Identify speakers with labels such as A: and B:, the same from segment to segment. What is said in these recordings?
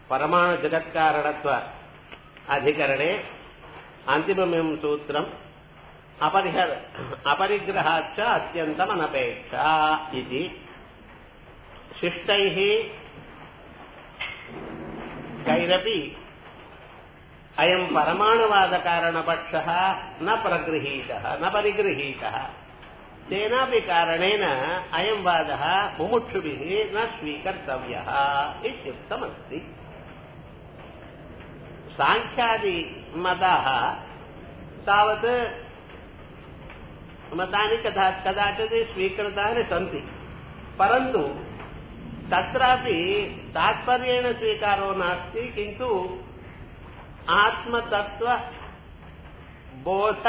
A: परमाणुजगत्कारणत्व अधिकरणे अन्तिममिमं सूत्रम् अपरिहर अपरिग्रहाच्च अत्यन्तमनपेक्षा इति शिष्टैः कैरपि अयम् परमाणुवादकारणपक्षः न प्रगृहीतः न परिगृहीतः तेनापि कारणेन अयम् वादः मुमुक्षुभिः न स्वीकर्तव्यः इत्युक्तमस्ति साङ्ख्यादिमताः तावत् मतानि कदा कदाचित् स्वीकृतानि सन्ति परन्तु तत्रापि तात्पर्येण स्वीकारो नास्ति किन्तु आत्मतत्त्वबोध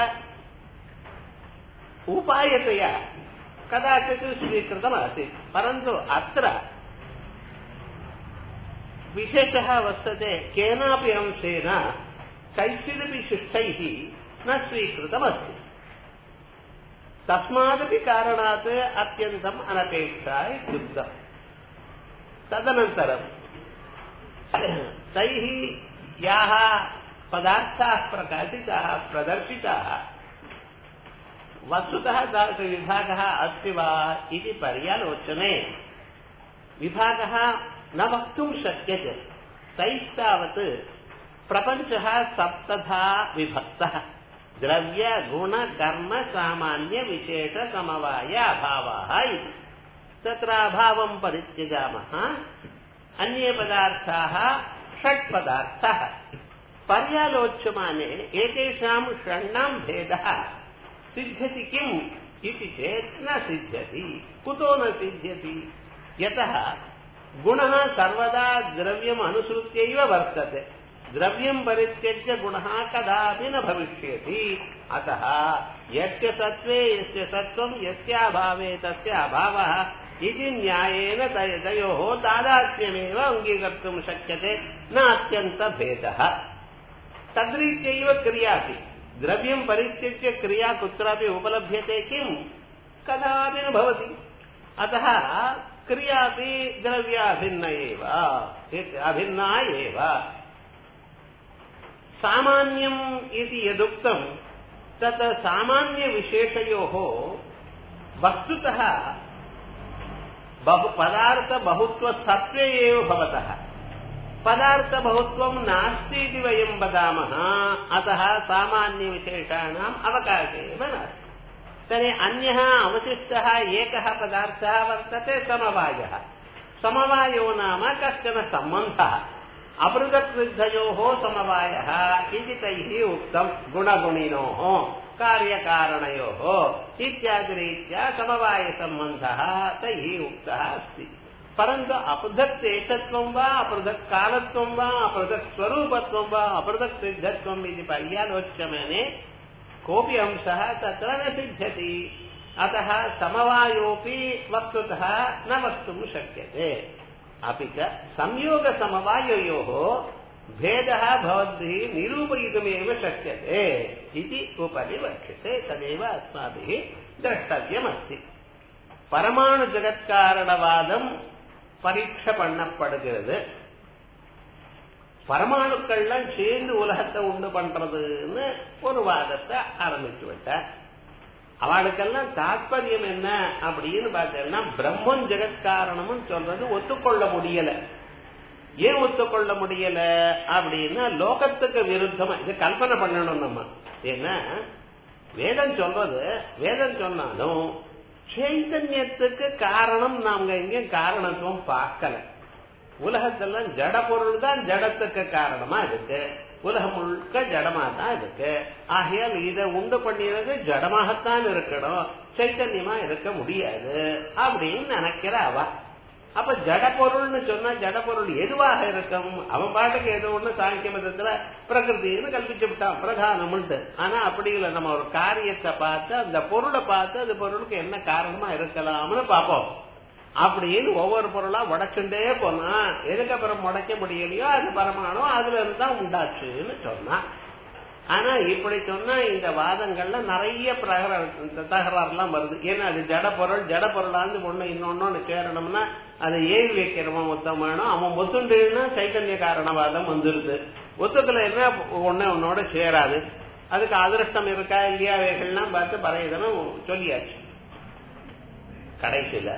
A: उपायतया कदाचित् स्वीकृतमासीत् परन्तु अत्र विशेषः वर्तते केनापि अंशेन कैश्चिदपि शिष्टैः न स्वीकृतमस्ति तस्मादपि कारणात् अत्यन्तम् अनपेक्षा इत्युक्तम् तदनन्तरं तैः याः पदार्थाः प्रकाशिताः प्रदर्शिताः वस्तुतः तादृशविभागः अस्ति वा इति पर्यालोचने विभागः न वक्तुं शक्यते तैस्तावत् प्रपञ्चः सप्तधा विभक्तः द्रव्य गुण कर्म सामान्य विशेष समवाय अभावाः इति तत्र अभावं परित्यजामः अन्ये पदार्थाः षट् पदार्थाः पर्यालोच्यमाने एतेषां षण्णां भेदः सिद्ध्यति किम् इति चेत् न सिद्ध्यति कुतो न सिद्ध्यति यतः गुणः सर्वदा द्रव्यम् अनुसृत्यैव वर्तते द्रव्यम् परित्यज्य गुणः कदापि न भविष्यति अतः यस्य सत्त्वे यस्य सत्त्वम् यस्याभावे तस्य अभावः इति न्यायेन तयोः तादात्म्यमेव अङ्गीकर्तुं शक्यते न अत्यन्तभेदः तद्रीत्यैव क्रियापि द्रव्यं परित्यज्य क्रिया कुत्रापि उपलभ्यते किम् कदापि न भवति अतः क्रियापि द्रव्याभिन्न एव अभिन्ना एव सामान्यम् इति यदुक्तं तत् सामान्यविशेषयोः वस्तुतः बहु पदार्थबहुत्वसत्त्वे एव भवतः पदार्थबहुत्वं नास्ति इति वयं वदामः अतः सामान्यविशेषाणाम् अवकाशे एव नास्ति तर्हि अन्यः अवशिष्टः एकः पदार्थः वर्तते समवायः समवायो नाम कश्चन सम्बन्धः अपृथक्सिद्धयोः समवायः इति तैः उक्तम् गुणगुणिनोः कार्यकारणयोः इत्यादिरीत्या समवायसम्बन्धः तैः उक्तः अस्ति परन्तु अपृथक् चेतत्वं वा अपृथक् कालत्वं वा अपृथक् स्वरूपत्वं वा अपृथक् सिद्धत्वम् इति पर्यालोच्यमाने कोऽपि अंशः तत्र न सिद्ध्यति अतः समवायोऽपि वस्तुतः न वक्तुं शक्यते अपि च संयोगसमवाययोः भेदः भवद्भिः निरूपयितुमेव शक्यते इति उपरि वक्ष्यते तदेव अस्माभिः द्रष्टव्यमस्ति பரமாணு ஜெகத்காரணவாதம் பரீட்சை பண்ணப்படுகிறது பரமாணுக்கள்லாம் சேர்ந்து உலகத்தை உண்டு பண்றதுன்னு ஒரு வாதத்தை ஆரம்பிச்சு விட்டார் அவளுக்கெல்லாம் தாற்பயம் என்ன அப்படின்னு பார்த்தீங்கன்னா பிரம்மன் ஜெகத்காரணம்னு சொல்றது ஒத்துக்கொள்ள முடியல ஏன் ஒத்துக்கொள்ள முடியல அப்படின்னா லோகத்துக்கு விருத்தமா இது கல்பனை பண்ணணும் நம்ம ஏன்னா வேதம் சொல்றது வேதம் சொன்னாலும் சைத்தன்யத்துக்கு காரணம் நாங்க எங்க காரணத்துவம் பார்க்கல உலகத்தெல்லாம் ஜட பொருள் தான் ஜடத்துக்கு காரணமா இருக்கு உலகம் முழுக்க ஜடமா தான் இருக்கு ஆகையால் இதை உண்டு பண்ணினது ஜடமாகத்தான் இருக்கணும் சைத்தன்யமா இருக்க முடியாது அப்படின்னு நினைக்கிற அவ அப்ப ஜட பொருள்னு சொன்னா ஜட பொருள் எதுவாக இருக்கும் அவன் பாட்டுக்கு ஏதோ ஒண்ணு சாங்கிய மதத்துல பிரகிருதின்னு கல்பிச்சு விட்டான் பிரதானம்ட்டு ஆனா அப்படி இல்லை நம்ம ஒரு காரியத்தை பார்த்து அந்த பொருளை பார்த்து அந்த பொருளுக்கு என்ன காரணமா இருக்கலாம்னு பார்ப்போம் அப்படின்னு ஒவ்வொரு பொருளா உடைச்சுட்டே போனா எதுக்கு அப்புறம் உடைக்க முடியலையோ அது பரமானோ அதுல இருந்து தான் உண்டாச்சுன்னு சொன்னா ஆனா இப்படி சொன்னா இந்த வாதங்கள்ல நிறைய பிரகர தகராறுலாம் வருது ஏன்னா அது ஜட பொருள் ஜட பொருளாந்து ஒண்ணு இன்னொன்னு சேரணும்னா அதை ஏவி வைக்கிறவன் ஒத்தம் வேணும் அவன் ஒத்துண்டுன்னா சைத்தன்ய காரணவாதம் வந்துருது ஒத்துக்கல என்ன ஒண்ணு உன்னோட சேராது அதுக்கு அதிருஷ்டம் இருக்கா இல்லையா அவைகள்லாம் பார்த்து பறையதனும் சொல்லியாச்சு கடைசியில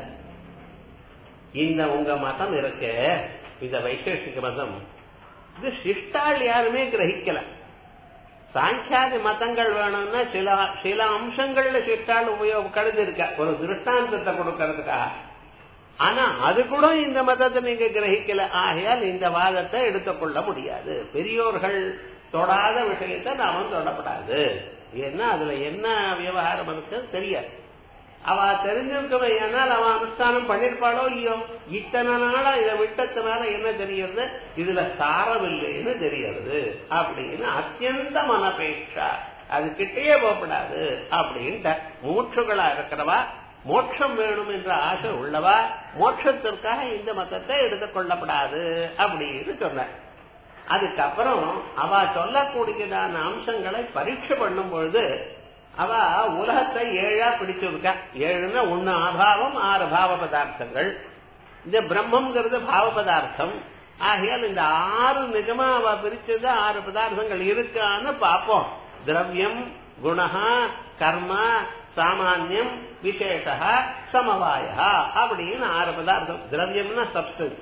A: இந்த உங்க மதம் இருக்க இந்த வைசேஷிக மதம் இது சிஷ்டால் யாருமே கிரகிக்கல சாங்கியாதி மதங்கள் வேணும்னா சில சில அம்சங்கள்ல சிஷ்டால் உபயோக கருது இருக்க ஒரு திருஷ்டாந்தத்தை கொடுக்கறதுக்காக ஆனா அது கூட இந்த மதத்தை நீங்க கிரகிக்கல ஆகையால் இந்த வாதத்தை எடுத்துக்கொள்ள முடியாது பெரியோர்கள் தொடாத விஷயத்தை நாம தொடப்படாது ஏன்னா அதுல என்ன விவகாரம் இருக்கு தெரியாது அவ தெரிஞ்சிருக்கவன் ஏனால் அவன் அனுஷ்டானம் பண்ணிருப்பாளோ இல்லையோ இத்தனை நாளா இதை விட்டதுனால என்ன தெரியறது இதுல சாரம் இல்லைன்னு தெரியறது அப்படின்னு அத்தியந்த மனபேட்சா அது கிட்டேயே போகப்படாது அப்படின்ட்டு மூச்சுகளா இருக்கிறவா மோட்சம் வேணும் என்ற ஆசை உள்ளவா மோட்சத்திற்காக இந்த மதத்தை எடுத்துக்கொள்ளப்படாது அப்படின்னு சொன்ன அதுக்கப்புறம் அவ சொல்லக்கூடியதான அம்சங்களை பரீட்சை பண்ணும் பொழுது அவ உலகத்தை ஏழா பிடிச்சிருக்கா ஏழுன்னா ஒன்னு அபாவம் ஆறு பாவ பதார்த்தங்கள் இந்த பிரம்மங்கிறது பாவ பதார்த்தம் ஆகையால் இந்த ஆறு நிஜமா அவ பிரிச்சது ஆறு பதார்த்தங்கள் இருக்கான்னு பார்ப்போம் திரவியம் குணஹா கர்ம சாமானியம் விசேஷ சமவாய அப்படின்னு ஆறு பதார்த்தம் திரவியம்னா சப்ஸ்டன்ஸ்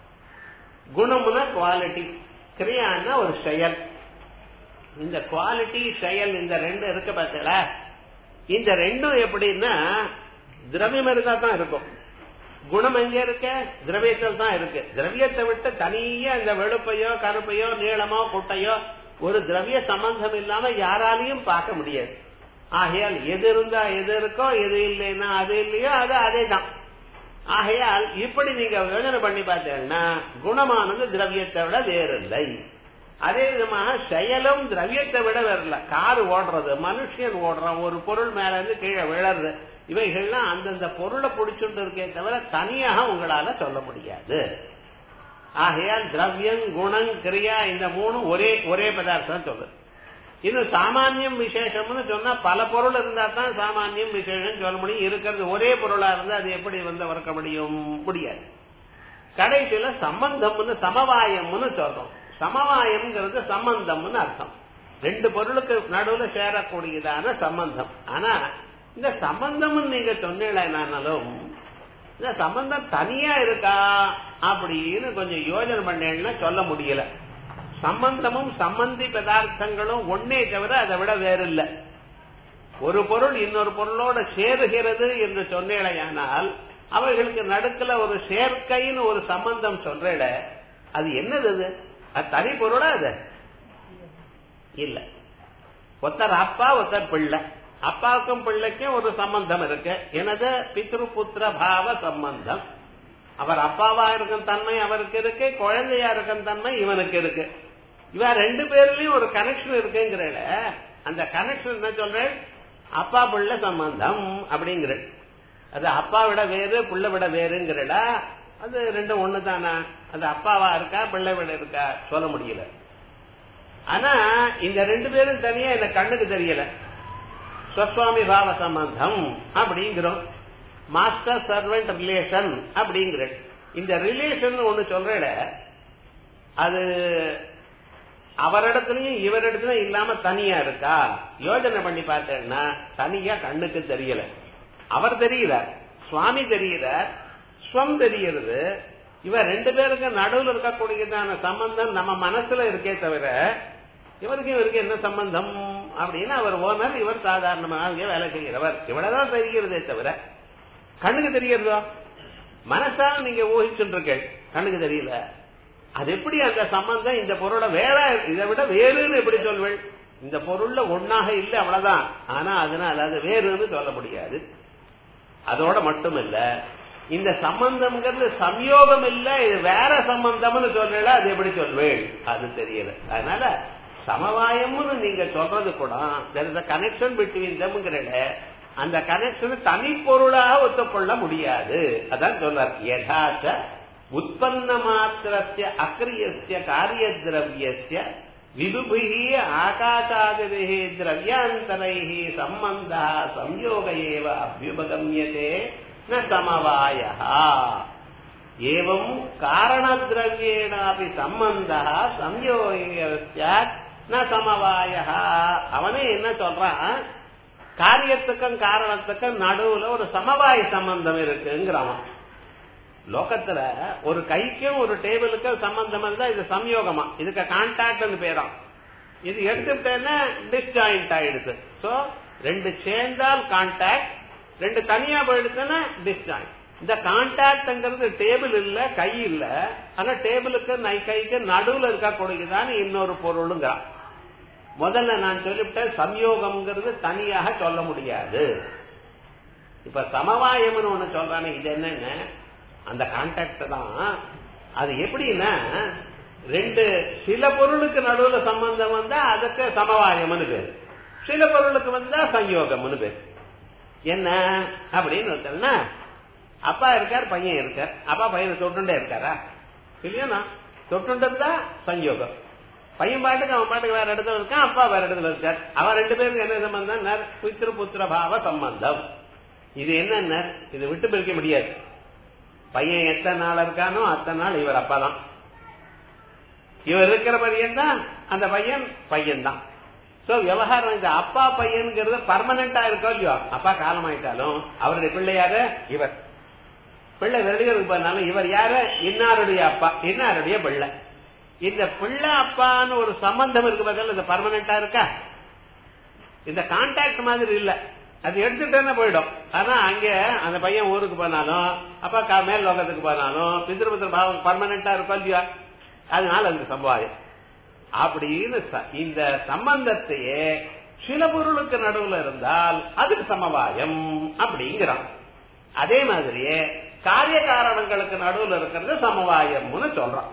A: குணம்னா குவாலிட்டி கிரியான்னா ஒரு செயல் இந்த குவாலிட்டி செயல் இந்த ரெண்டு இருக்கு பார்த்தீங்களா இந்த ரெண்டும் எப்படின்னா திரவியம் இருந்தா தான் இருக்கும் குணம் எங்க இருக்க திரவியத்தில் தான் இருக்கு திரவியத்தை விட்டு தனியா இந்த வெளுப்பையோ கருப்பையோ நீளமோ குட்டையோ ஒரு திரவிய சம்பந்தம் இல்லாம யாராலையும் பார்க்க முடியாது ஆகையால் எது இருந்தா எது இருக்கோ எது இல்லைன்னா அது இல்லையோ அது அதே தான் ஆகையால் இப்படி நீங்க யோஜனை பண்ணி பார்த்தீங்கன்னா குணமானது திரவியத்தை விட வேறில்லை அதே விதமாக செயலும் திரவியத்தை விட வரல கார் ஓடுறது மனுஷன் ஓடுறான் ஒரு பொருள் மேல இருந்து கீழே விழறது இவைகள்லாம் அந்தந்த பொருளை பிடிச்சுட்டு இருக்கே தவிர தனியாக உங்களால சொல்ல முடியாது ஆகையால் திரவியம் குணம் கிரியா இந்த மூணும் ஒரே ஒரே பதார்த்தம் சொல்லுது இன்னும் சாமானியம் விசேஷம்னு சொன்னா பல பொருள் இருந்தா தான் சாமானியம் விசேஷம் சொல்ல முடியும் இருக்கிறது ஒரே பொருளா இருந்தா அது எப்படி வந்து வளர்க்க முடியும் முடியாது கடைசியில சம்பந்தம்னு சமவாயம்னு சொல்றோம் சமவாயம்ங்கிறது சம்பந்தம்னு அர்த்தம் ரெண்டு பொருளுக்கு நடுவுல சேரக்கூடியதான சம்பந்தம் ஆனா இந்த சம்பந்தம் நீங்க சொன்னீங்கன்னாலும் இந்த சம்பந்தம் தனியா இருக்கா அப்படின்னு கொஞ்சம் யோஜனை பண்ணேன்னா சொல்ல முடியல சம்பந்தமும் சம்பந்தி பதார்த்தங்களும் ஒன்னே தவிர அதை விட வேறு இல்லை ஒரு பொருள் இன்னொரு பொருளோட சேருகிறது என்று சொன்னேடையானால் அவைகளுக்கு நடுக்கல ஒரு சேர்க்கைன்னு ஒரு சம்பந்தம் சொல்றேட அது என்னது அது அது தனி பொருளா அது இல்ல ஒருத்தர் அப்பா ஒருத்தர் பிள்ளை அப்பாவுக்கும் பிள்ளைக்கும் ஒரு சம்பந்தம் இருக்கு எனது பித்ரு புத்திர பாவ சம்பந்தம் அவர் அப்பாவா இருக்கும் தன்மை அவருக்கு இருக்கு குழந்தையா இருக்கும் தன்மை இவனுக்கு இருக்கு இவ ரெண்டு பேர்லயும் ஒரு கனெக்ஷன் இருக்குங்கிற அந்த கனெக்ஷன் என்ன சொல்றேன் அப்பா பிள்ளை சம்பந்தம் அப்படிங்கிற அது அப்பா விட வேறு பிள்ளை விட வேறுங்கிறடா அது ரெண்டும் ஒண்ணு தானா அது அப்பாவா இருக்கா பிள்ளை விட இருக்கா சொல்ல முடியல ஆனா இந்த ரெண்டு பேரும் தனியா இந்த கண்ணுக்கு தெரியல ஸ்வஸ்வாமி பாவ சம்பந்தம் அப்படிங்கிறோம் மாஸ்டர் சர்வெண்ட் ரிலேஷன் அப்படிங்கிற இந்த ரிலேஷன் ஒண்ணு சொல்றேட அது அவரிடத்துலயும் இவரிடத்துலயும் இல்லாம தனியா இருக்கா யோஜனை பண்ணி பார்த்தேன்னா தனியா கண்ணுக்கு தெரியல அவர் தெரியல சுவாமி தெரியறார் ஸ்வம் தெரிகிறது இவர் ரெண்டு பேருக்கு நடுவில் இருக்கக்கூடியதான சம்பந்தம் நம்ம மனசுல இருக்கே தவிர இவருக்கு இவருக்கு என்ன சம்பந்தம் அப்படின்னு அவர் ஓனர் இவர் சாதாரணமாக வேலை செய்கிறவர் இவ்வளவுதான் தெரிகிறதே தவிர கண்ணுக்கு தெரியறதோ மனசால நீங்க ஊகிச்சுட்டு இருக்க கண்ணுக்கு தெரியல அது எப்படி அந்த சம்பந்தம் இந்த பொருளை வேற இதை விட வேறுன்னு எப்படி சொல்வேன் இந்த பொருள்ல ஒன்னாக இல்லை அவ்வளவுதான் ஆனா அதனால அது வேறுன்னு சொல்ல முடியாது அதோட மட்டும் இல்ல இந்த சம்பந்தம்ங்கிறது சம்யோகம் இல்ல இது வேற சம்பந்தம்னு சொல்றல அது எப்படி சொல்வேன் அது தெரியல அதனால சமவாயம்னு நீங்க சொல்றது கூட கனெக்ஷன் பிட்வீன் தம்ங்கிறல அந்த கனெக்ஷன் தனி பொருளாக ஒத்துக்கொள்ள முடியாது அதான் சொல்றார் யதாச்ச உற்பத்த மாத்திரஸ்ய அக்கிரியஸ்ய காரிய திரவியஸ்ய விதுபிஹி ஆகாசாதிபிஹி திரவியாந்தரைஹி சம்பந்தா சம்யோக ஏவ அபியுபகமியதே ந சமவாயः एवं कारणद्रव्येणापि सम्बन्धः संयोगे स्यात् ந சமவாய அவனே என்ன சொல்றான் காரியத்துக்கும் காரணத்துக்கும் நடுவுல ஒரு சமவாய சம்பந்தம் இருக்குங்கிறான் லோகத்துல ஒரு கைக்கும் ஒரு டேபிளுக்கும் சம்பந்தம் இருந்தா இது சம்யோகமா இதுக்கு கான்டாக்ட் பேராம் இது எடுத்துட்டேன்னா டிஸ்ஜாயிண்ட் ஆயிடுது சோ ரெண்டு சேர்ந்தால் கான்டாக்ட் ரெண்டு தனியா போயிடுச்சுன்னா டிஸ்ஜாயிண்ட் இந்த கான்டாக்ட்ங்கிறது டேபிள் இல்ல கை இல்ல ஆனா டேபிளுக்கு நை கைக்கு நடுவுல இருக்க கொடுக்குதான் இன்னொரு பொருளுங்கிறான் முதல்ல நான் சொல்லிவிட்டேன் சம்யோகம்ங்கிறது தனியாக சொல்ல முடியாது இப்ப சமவாயம்னு ஒண்ணு சொல்றானே இது என்னன்னு அந்த கான்டாக்ட் தான் அது எப்படின்னா ரெண்டு சில பொருளுக்கு நடுவுல சம்பந்தம் வந்தா அதுக்கு சமவாயம்னு பேரு சில பொருளுக்கு வந்தா சம்யோகம்னு பேரு என்ன அப்படின்னு சொன்னா அப்பா இருக்கார் பையன் இருக்கார் அப்பா பையனை தொட்டுண்டே இருக்காரா இல்லையா தொட்டுண்டா சஞ்சோகம் பையன் பாட்டுக்கு அவன் பாட்டுக்கு வேற இடத்துல இருக்கான் அப்பா வேற இடத்துல இருக்கார் அவன் ரெண்டு பேருக்கு என்ன சம்பந்தம் புத்திர புத்திர பாவ சம்பந்தம் இது என்ன இது விட்டு பிரிக்க முடியாது பையன் எத்தனை நாள் இருக்கானோ அத்தனை நாள் இவர் அப்பா தான் இவர் இருக்கிற பையன் தான் அந்த பையன் பையன் தான் சோ விவகாரம் இந்த அப்பா பையன்கிறது பர்மனண்டா இருக்கோ இல்லையோ அப்பா காலம் ஆயிட்டாலும் அவருடைய பிள்ளை யாரு இவர் பிள்ளை வெளியூருக்கு போனாலும் இவர் யாரு இன்னாருடைய அப்பா இன்னாருடைய பிள்ளை இந்த பிள்ளை அப்பான்னு ஒரு சம்பந்தம் இருக்கு பதில் இந்த பர்மனண்டா இருக்கா இந்த கான்டாக்ட் மாதிரி இல்ல அது எடுத்துட்டேன்னு போயிடும் ஆனா அங்க அந்த பையன் ஊருக்கு போனாலும் அப்பா மேல் லோகத்துக்கு போனாலும் பிதிருபத்திர பாவம் பர்மனண்டா இருக்கும் இல்லையா அதனால அந்த சம்பாயம் அப்படின்னு இந்த சம்பந்தத்தையே சில பொருளுக்கு நடுவுல இருந்தால் அதுக்கு சமவாயம் அப்படிங்கிறான் அதே மாதிரியே காரிய காரணங்களுக்கு நடுவுல இருக்கிறது சமவாயம்னு சொல்றான்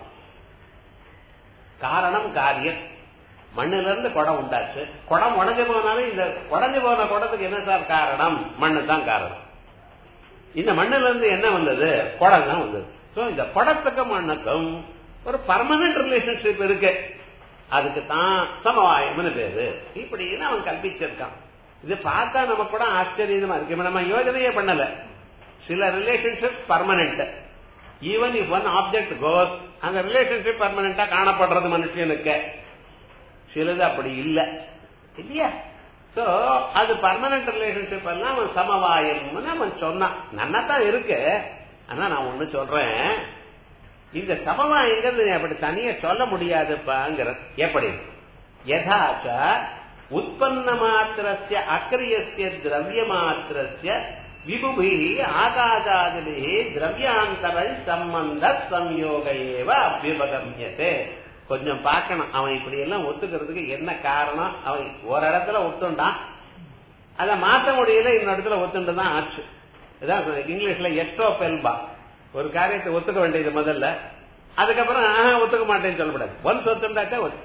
A: காரணம் காரியம் மண்ணுல இருந்து குடம் உண்டாச்சு குடம் உடஞ்சு போனாலும் இந்த உடஞ்சு போன குடத்துக்கு என்ன சார் காரணம் மண்ணு தான் காரணம் இந்த மண்ணுல இருந்து என்ன வந்தது குடம் தான் வந்தது சோ இந்த குடத்துக்கும் மண்ணுக்கும் ஒரு பர்மனன்ட் ரிலேஷன்ஷிப் இருக்கு அதுக்கு தான் சமவாயம்னு பேரு இப்படின்னு அவன் கல்பிச்சிருக்கான் இது பார்த்தா நம்ம கூட ஆச்சரியமா இருக்கு நம்ம யோஜனையே பண்ணல சில relationship permanent even if one object goes அந்த ரிலேஷன்ஷிப் பர்மனண்டா காணப்படுறது மனுஷனுக்கு சிலது அப்படி இல்ல இல்லையா சோ அது பர்மனன்ட் ரிலேஷன்ஷிப் எல்லாம் அவன் சமவாயம்னு அவன் சொன்னான் நன்னா தான் இருக்கு ஆனா நான் ஒண்ணு சொல்றேன் இந்த சமவாயங்கிறது அப்படி தனியா சொல்ல முடியாதுப்பாங்கிற எப்படி யதாச்ச உற்பத்த மாத்திரஸ்ய அக்கிரியஸ்ய திரவிய மாத்திரஸ்ய விபுபி ஆகாசாதிபி திரவியாந்தர சம்பந்த சம்யோக ஏவ அபியுபகமியதே கொஞ்சம் பார்க்கணும் அவன் இப்படி எல்லாம் ஒத்துக்கிறதுக்கு என்ன காரணம் அவன் ஒரு இடத்துல ஒத்துண்டான் அதை மாற்ற முடியல இன்னொரு இடத்துல ஒத்துண்டு தான் ஆச்சு இதான் இங்கிலீஷ்ல எஸ்டோ பெல்பா ஒரு காரியத்தை ஒத்துக்க வேண்டியது முதல்ல அதுக்கப்புறம் ஆஹா ஒத்துக்க மாட்டேன்னு சொல்லக்கூடாது ஒன்ஸ் ஒத்துண்டாச்சா ஒத்து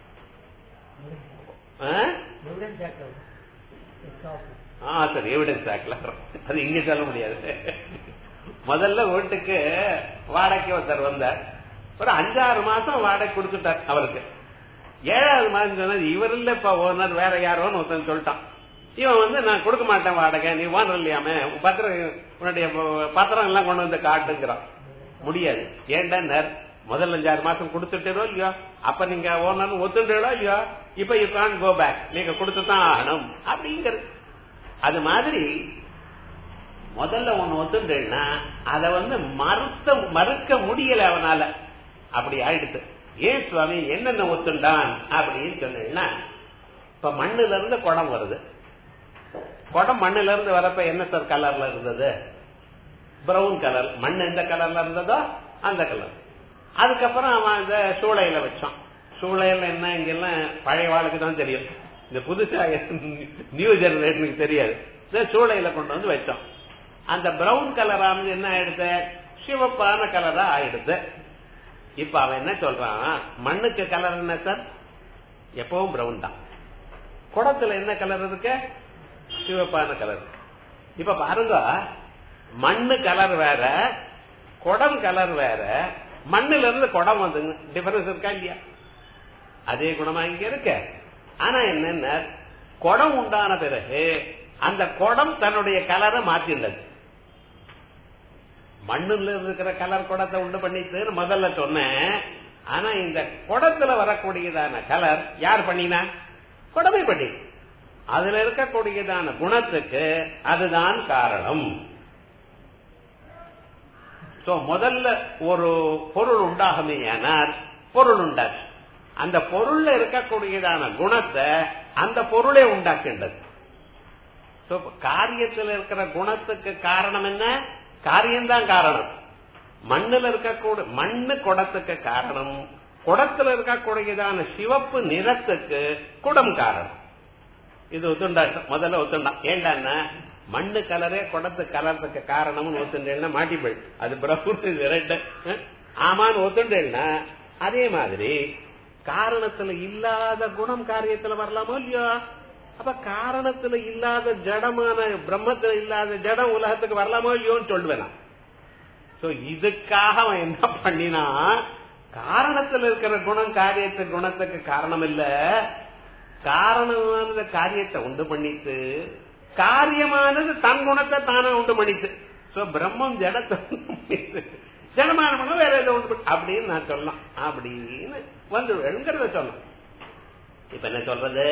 A: ஆ சரி எவிடன்ஸ் ஆக்கல அது இங்க சொல்ல முடியாது முதல்ல வீட்டுக்கு வாடகைக்கு ஒருத்தர் வந்தார் ஒரு அஞ்சாறு மாசம் வாடகை கொடுத்துட்டார் அவருக்கு ஏழாவது மாதம் சொன்னது இவர் இல்லப்பா ஓனர் வேற யாரோன்னு ஒருத்தன் சொல்லிட்டான் இவன் வந்து நான் கொடுக்க மாட்டேன் வாடகை நீ ஓனர் இல்லையாம பத்திரம் உன்னுடைய பத்திரம் எல்லாம் கொண்டு வந்து காட்டுங்கிறான் முடியாது ஏன்டா முதல்ல அஞ்சாறு மாசம் கொடுத்துட்டோ இல்லையோ அப்ப நீங்க ஓனர் ஒத்துட்டோ இல்லையோ இப்ப யூ கான் கோ பேக் நீங்க கொடுத்துதான் ஆகணும் அப்படிங்கிறது அது மாதிரி முதல்ல ஒண்ணு ஒத்துட்டேன்னா அத வந்து மறுத்த மறுக்க முடியல அவனால அப்படி ஆயிடுத்து ஏன் சுவாமி என்னென்ன ஒத்துண்டான் அப்படின்னு சொன்னா இப்ப மண்ணுல இருந்து குடம் வருது குடம் மண்ணுல இருந்து வரப்ப என்ன சார் கலர்ல இருந்தது பிரவுன் கலர் மண் எந்த கலர்ல இருந்ததோ அந்த கலர் அதுக்கப்புறம் அவன் அந்த சூளையில வச்சான் சூளையில என்ன இங்கெல்லாம் பழைய வாழ்க்கை தான் தெரியும் இந்த புதுசா நியூ ஜெனரேஷனுக்கு தெரியாது சூளையில கொண்டு வந்து வச்சோம் அந்த பிரவுன் கலர் ஆனது என்ன ஆயிடுது சிவப்பான கலரா ஆயிடுது இப்ப அவன் என்ன சொல்றான் மண்ணுக்கு கலர் என்ன சார் எப்பவும் பிரவுன் தான் குடத்துல என்ன கலர் இருக்கு சிவப்பான கலர் இப்ப பாருங்க மண்ணு கலர் வேற குடம் கலர் வேற மண்ணுல இருந்து குடம் வந்துங்க டிஃபரன்ஸ் இருக்கா இல்லையா அதே குணமா இங்க இருக்க ஆனா என்னென்ன குடம் உண்டான பிறகு அந்த குடம் தன்னுடைய கலரை மாத்திண்டது மண்ணுல இருக்கிற கலர் குடத்தை உண்டு பண்ணிட்டுன்னு முதல்ல சொன்னேன் ஆனா இந்த குடத்துல வரக்கூடியதான கலர் யார் பண்ணினா குடமே பண்ணி அதுல இருக்கக்கூடியதான குணத்துக்கு அதுதான் காரணம் சோ முதல்ல ஒரு பொருள் உண்டாகுமே ஆனால் பொருள் உண்டாச்சு அந்த பொருள்ல இருக்கக்கூடியதான குணத்தை அந்த பொருளே உண்டாக்கின்றது So, காரியத்தில் இருக்கிற குணத்துக்கு காரணம் என்ன காரியம்தான் காரணம் மண்ணுல இருக்கக்கூடிய மண்ணு குடத்துக்கு காரணம் குடத்துல இருக்கக்கூடியதான சிவப்பு நிறத்துக்கு குடம் காரணம் இது ஒத்துண்டா முதல்ல ஒத்துண்டா ஏண்டான்னா மண்ணு கலரே குடத்து கலர்றதுக்கு காரணம்னு ஒத்துண்டேன்னா மாட்டிப்போய் அது பிரபுத்து ரெண்டு ஆமான்னு ஒத்துண்டேன்னா அதே மாதிரி காரணத்துல இல்லாத குணம் காரியத்துல வரலாமோ இல்லையோ அப்ப காரணத்துல இல்லாத ஜடமான பிரம்மத்துல இல்லாத ஜடம் உலகத்துக்கு வரலாமோ இல்லையோன்னு சொல்லுவேன் நான் சோ இதுக்காக அவன் என்ன பண்ணினா காரணத்துல இருக்கிற குணம் காரியத்து குணத்துக்கு காரணம் இல்ல காரணமானது காரியத்தை உண்டு பண்ணிட்டு காரியமானது தன் குணத்தை தானே உண்டு பண்ணிட்டு சோ பிரம்மம் ஜடத்தை உண்டு பண்ணிட்டு ஜடமான குணம் வேற ஏதோ உண்டு பண்ணி- அப்படின்னு நான் சொல்லலாம் அப்படின்னு வந்து எழுங்கிறத சொல்லலாம் இப்ப என்ன சொல்றது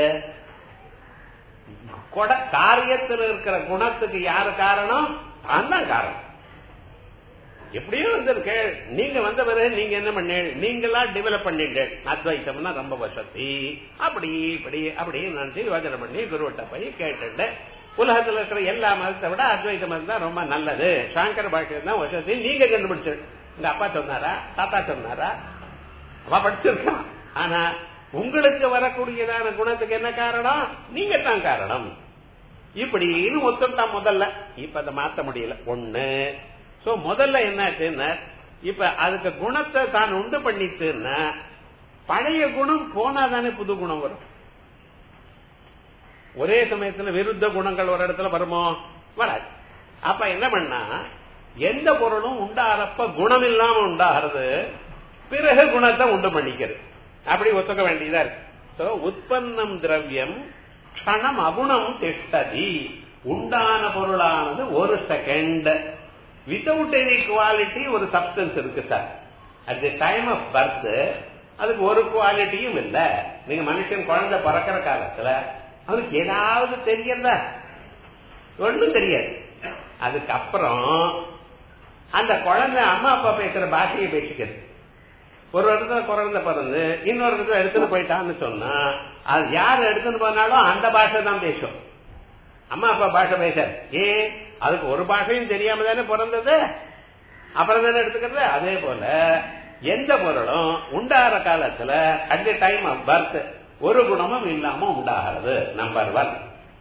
A: கொட காரியத்தில் இருக்கிற குணத்துக்கு யாரு காரணம் தான் தான் காரணம் எப்படியும் வந்திருக்க நீங்க வந்த பிறகு நீங்க என்ன பண்ண நீங்களா டெவலப் பண்ணிட்டு அத்வைத்தம்னா ரொம்ப வசதி அப்படி இப்படி அப்படி நினைச்சு யோசனை பண்ணி குருவட்ட போய் கேட்டுட்டு உலகத்துல இருக்கிற எல்லா மதத்தை விட அத்வைத மதம் தான் ரொம்ப நல்லது சாங்கர பாஷ்யம் தான் வசதி நீங்க கண்டுபிடிச்சு உங்க அப்பா சொன்னாரா தாத்தா சொன்னாரா அவ படிச்சிருக்கான் ஆனா உங்களுக்கு வரக்கூடியதான குணத்துக்கு என்ன காரணம் நீங்க தான் காரணம் இப்படின்னு ஒத்துட்டான் முதல்ல இப்ப அதை மாத்த முடியல ஒண்ணு சோ முதல்ல என்னாச்சுன்னா இப்ப அதுக்கு குணத்தை தான் உண்டு பண்ணிட்டுன்னா பழைய குணம் போனா தானே புது குணம் வரும் ஒரே சமயத்துல விருத்த குணங்கள் ஒரு இடத்துல வருமோ வராது அப்ப என்ன பண்ணா எந்த பொருளும் உண்டாகிறப்ப குணம் இல்லாம உண்டாகிறது பிறகு குணத்தை உண்டு பண்ணிக்கிறது அப்படி ஒத்துக்க வேண்டியதா இருக்கு So, உற்பன்னம் திரவியம் க்ஷணம் அகுணம் திஷ்டதி உண்டான பொருளானது ஒரு செகண்ட் வித்தவுட் எனி குவாலிட்டி ஒரு சப்ஸ்டன்ஸ் இருக்கு sir at the time of birth அதுக்கு ஒரு குவாலிட்டியும் இல்ல நீங்க மனுஷன் குழந்தை பிறக்கிற காலத்துல அவனுக்கு ஏதாவது தெரியல ஒண்ணும் தெரியாது அதுக்கப்புறம் அந்த குழந்தை அம்மா அப்பா பேசுற பாஷையை பேசிக்கிறது ஒரு இடத்துல குழந்தை பிறந்து இன்னொரு இடத்துல எடுத்துட்டு போயிட்டான்னு சொன்னா அது யார் எடுத்துட்டு போனாலும் அந்த பாஷை தான் பேசும் அம்மா அப்பா பாஷை பேசாது ஏ அதுக்கு ஒரு பாஷையும் தெரியாம தானே பிறந்தது அப்புறம் தானே எடுத்துக்கிறது அதே போல எந்த பொருளும் உண்டாகிற காலத்துல at the time of birth ஒரு குணமும் இல்லாம உண்டாகிறது நம்பர் ஒன்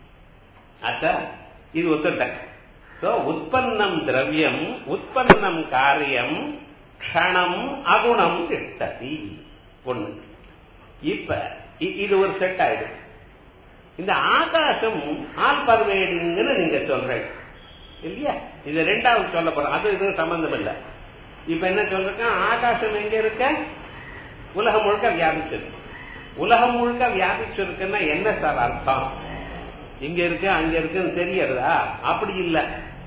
A: அச்சா இது ஒத்துட்டேன் So, உற்பன்னம் திரவியம் உற்பன்னம் காரியம் க்ஷணம் அகுணம் திட்டதி ஒண்ணு இப்ப இ- இது ஒரு செட் ஆயிடும் இந்த ஆகாசம் ஆல் பர்வேடிங்னு நீங்க சொல்றீங்க இல்லையா இது ரெண்டாவது சொல்ல போறோம் அது இது சம்பந்தம் இல்ல இப்ப என்ன சொல்றேன் ஆகாசம் எங்க இருக்க உலகம் முழுக்க வியாபிச்சிருக்கு உலகம் முழுக்க வியாபிச்சிருக்குன்னா என்ன சார் அர்த்தம் இங்க இருக்கு அங்க இருக்குன்னு தெரியறதா அப்படி இல்ல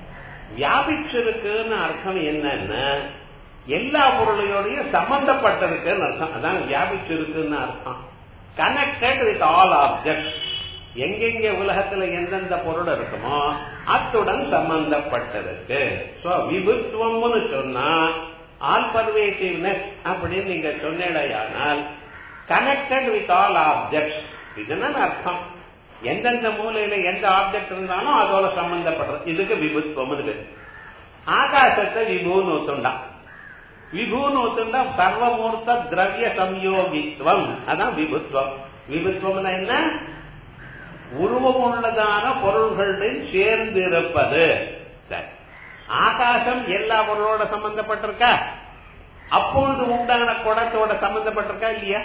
A: வியாபிச்சிருக்குன்னு அர்த்தம் என்னன்னா எல்லா பொருளையோடையும் சம்பந்தப்பட்டிருக்குன்னு அர்த்தம் அதான் வியாபிச்சிருக்குன்னு அர்த்தம் கனெக்டட் வித் ஆல் ஆப்ஜெக்ட் எங்கெங்க உலகத்துல எந்தெந்த பொருள் இருக்குமோ அத்துடன் சம்பந்தப்பட்டிருக்கு சோ விபுத்துவம்னு சொன்னா ஆல் பர்வேசிவ்னஸ் அப்படின்னு நீங்க சொன்னேடையானால் கனெக்டட் வித் ஆல் ஆப்ஜெக்ட்ஸ் இதுதான் அர்த்தம் எந்தெந்த மூலையில எந்த ஆப்ஜெக்ட் இருந்தாலும் அதோட சம்பந்தப்படுறது இதுக்கு விபுத்துவம் பேரு ஆகாசத்தை விபுன்னு ஒத்துண்டான் விபுன்னு ஒத்துண்டா சர்வமூர்த்த திரவிய சம்யோகித்துவம் அதான் விபுத்துவம் விபுத்துவம்னா என்ன உருவமுள்ளதான பொருள்களுடன் சேர்ந்து இருப்பது சரி. ஆகாசம் எல்லா பொருளோட சம்பந்தப்பட்டிருக்கா அப்பொழுது உண்டான குடத்தோட சம்பந்தப்பட்டிருக்கா இல்லையா